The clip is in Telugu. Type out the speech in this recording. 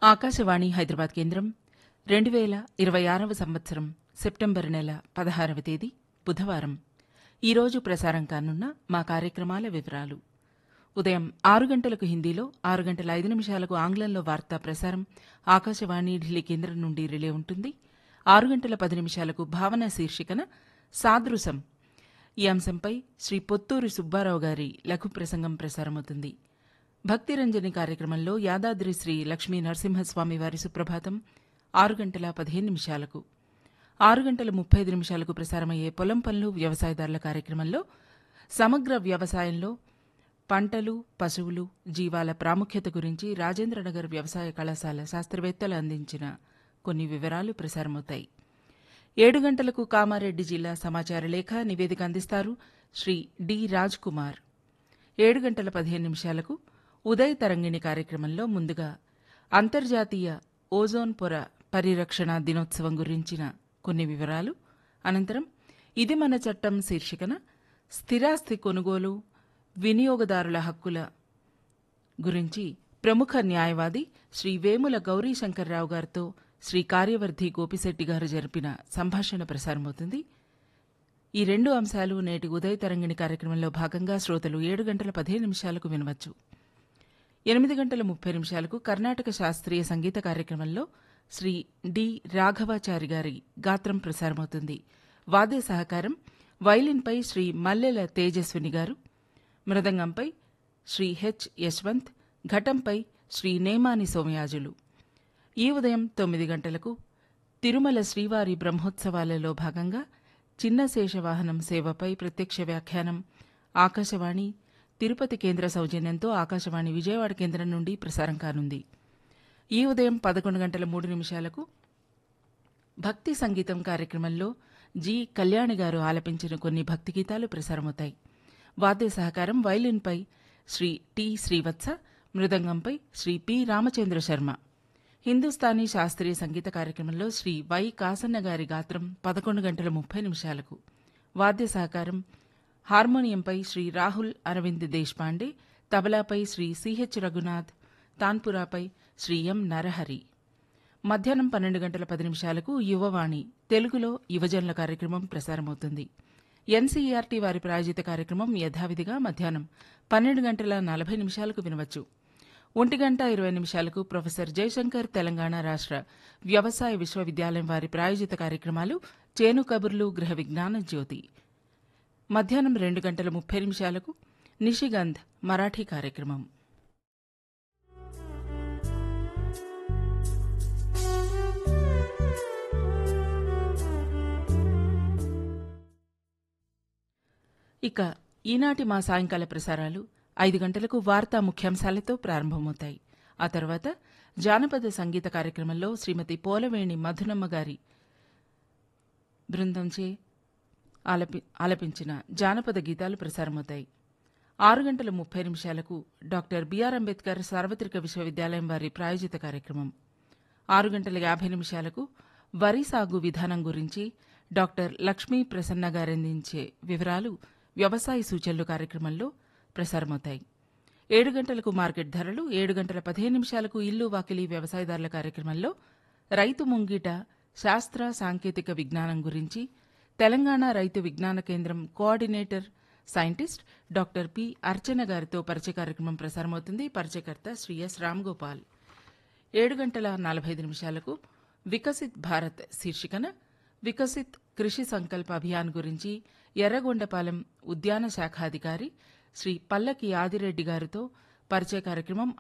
ఆకాశవాణి హైదరాబాద్ కేంద్రం రెండు వేల ఇరవై ఆరవ సంవత్సరం సెప్టెంబర్ నెల పదహారవ తేదీ బుధవారం ఈరోజు ప్రసారం కానున్న మా కార్యక్రమాల వివరాలు ఉదయం ఆరు గంటలకు హిందీలో ఆరు గంటల ఐదు నిమిషాలకు ఆంగ్లంలో వార్తా ప్రసారం ఆకాశవాణి ఢిల్లీ కేంద్రం నుండి రిలే ఉంటుంది ఆరు గంటల పది నిమిషాలకు భావన శీర్షికన సాదృశం ఈ అంశంపై శ్రీ పొత్తూరి సుబ్బారావు గారి లఘు ప్రసంగం ప్రసారమవుతుంది భక్తిరంజని కార్యక్రమంలో యాదాద్రి శ్రీ లక్ష్మీ నరసింహస్వామి వారి సుప్రభాతం ఆరు గంటల పదిహేను నిమిషాలకు ఆరు గంటల ముప్పై ఐదు నిమిషాలకు ప్రసారమయ్యే పొలం పనులు వ్యవసాయదారుల కార్యక్రమంలో సమగ్ర వ్యవసాయంలో పంటలు పశువులు జీవాల ప్రాముఖ్యత గురించి రాజేంద్రనగర్ వ్యవసాయ కళాశాల శాస్త్రవేత్తలు అందించిన కొన్ని వివరాలు ప్రసారమవుతాయి ఏడు గంటలకు కామారెడ్డి జిల్లా సమాచార లేఖ నివేదిక అందిస్తారు శ్రీ డి రాజ్ కుమార్ ఏడు గంటల పదిహేను నిమిషాలకు ఉదయ తరంగిణి కార్యక్రమంలో ముందుగా అంతర్జాతీయ ఓజోన్ పొర పరిరక్షణ దినోత్సవం గురించిన కొన్ని వివరాలు అనంతరం ఇది మన చట్టం శీర్షికన స్థిరాస్తి కొనుగోలు వినియోగదారుల హక్కుల గురించి ప్రముఖ న్యాయవాది శ్రీ వేముల గౌరీశంకర్రావు గారితో శ్రీ కార్యవర్ధి గోపిశెట్టి గారు జరిపిన సంభాషణ ప్రసారమవుతుంది ఈ రెండు అంశాలు నేటి ఉదయ తరంగిణి కార్యక్రమంలో భాగంగా శ్రోతలు ఏడు గంటల పదిహేను నిమిషాలకు వినవచ్చు ఎనిమిది గంటల ముప్పై నిమిషాలకు కర్ణాటక శాస్త్రీయ సంగీత కార్యక్రమంలో శ్రీ డి రాఘవాచారి గారి గాత్రం ప్రసారమవుతుంది వాద్య సహకారం వైలిన్పై శ్రీ మల్లెల తేజస్విని గారు మృదంగంపై శ్రీ హెచ్ యశ్వంత్ ఘటంపై శ్రీ నేమాని సోమయాజులు ఈ ఉదయం తొమ్మిది గంటలకు తిరుమల శ్రీవారి బ్రహ్మోత్సవాలలో భాగంగా చిన్న శేషవాహనం సేవపై ప్రత్యక్ష వ్యాఖ్యానం ఆకాశవాణి తిరుపతి కేంద్ర సౌజన్యంతో ఆకాశవాణి విజయవాడ కేంద్రం నుండి ప్రసారం కానుంది ఈ ఉదయం పదకొండు గంటల మూడు నిమిషాలకు భక్తి సంగీతం కార్యక్రమంలో జి కళ్యాణి గారు ఆలపించిన కొన్ని భక్తి గీతాలు ప్రసారమవుతాయి వాద్య సహకారం వైలిన్పై శ్రీ టి శ్రీవత్స మృదంగంపై శ్రీ పి రామచంద్ర శర్మ హిందుస్థానీ శాస్త్రీయ సంగీత కార్యక్రమంలో శ్రీ వై కాసన్న గారి గాత్రం పదకొండు గంటల ముప్పై నిమిషాలకు వాద్య సహకారం హార్మోనియంపై శ్రీ రాహుల్ అరవింద్ దేశ్పాండే తబలాపై శ్రీ సిహెచ్ రఘునాథ్ తాన్పురాపై శ్రీ ఎం నరహరి మధ్యాహ్నం పన్నెండు గంటల పది నిమిషాలకు యువవాణి తెలుగులో యువజనుల కార్యక్రమం ప్రసారమవుతుంది ఎన్సీఈఆర్టీ వారి ప్రాయోజిత కార్యక్రమం యథావిధిగా మధ్యాహ్నం పన్నెండు గంటల నలభై నిమిషాలకు వినవచ్చు ఒంటి గంట ఇరవై నిమిషాలకు ప్రొఫెసర్ జయశంకర్ తెలంగాణ రాష్ట్ర వ్యవసాయ విశ్వవిద్యాలయం వారి ప్రాయోజిత కార్యక్రమాలు చేను కబుర్లు గృహ విజ్ఞాన జ్యోతి మధ్యాహ్నం రెండు గంటల ముప్పై నిమిషాలకు నిషిగంధ్ మరాఠీ కార్యక్రమం ఇక ఈనాటి మా సాయంకాల ప్రసారాలు ఐదు గంటలకు వార్తా ముఖ్యాంశాలతో ప్రారంభమవుతాయి ఆ తర్వాత జానపద సంగీత కార్యక్రమంలో శ్రీమతి పోలవేణి మధునమ్మ గారి బృందంచే ఆలపి ఆలపించిన జానపద గీతాలు ప్రసారమవుతాయి ఆరు గంటల ముప్పై నిమిషాలకు డాక్టర్ బిఆర్ అంబేద్కర్ సార్వత్రిక విశ్వవిద్యాలయం వారి ప్రాయోజిత కార్యక్రమం ఆరు గంటల యాభై నిమిషాలకు వరి సాగు విధానం గురించి డాక్టర్ లక్ష్మీ ప్రసన్న గారందించే వివరాలు వ్యవసాయ సూచనలు కార్యక్రమంలో ప్రసారమవుతాయి ఏడు గంటలకు మార్కెట్ ధరలు ఏడు గంటల పదిహేను నిమిషాలకు ఇల్లు వాకిలి వ్యవసాయదారుల కార్యక్రమంలో రైతు ముంగిట శాస్త్ర సాంకేతిక విజ్ఞానం గురించి తెలంగాణ రైతు విజ్ఞాన కేంద్రం coordinator scientist doctor P Archana గారితో పరిచయ కార్యక్రమం ప్రసారమవుతుంది పరిచయకర్త శ్రీ ఎస్ రామ్గోపాల్ ఏడు గంటల నలభై ఐదు నిమిషాలకు వికసిత్ భారత్ శీర్షికన వికసిత్ కృషి సంకల్ప అభియాన్ గురించి ఎర్రగొండపాలెం ఉద్యాన శాఖాధికారి శ్రీ పల్లకి ఆదిరెడ్డి గారితో పరిచయ కార్యక్రమం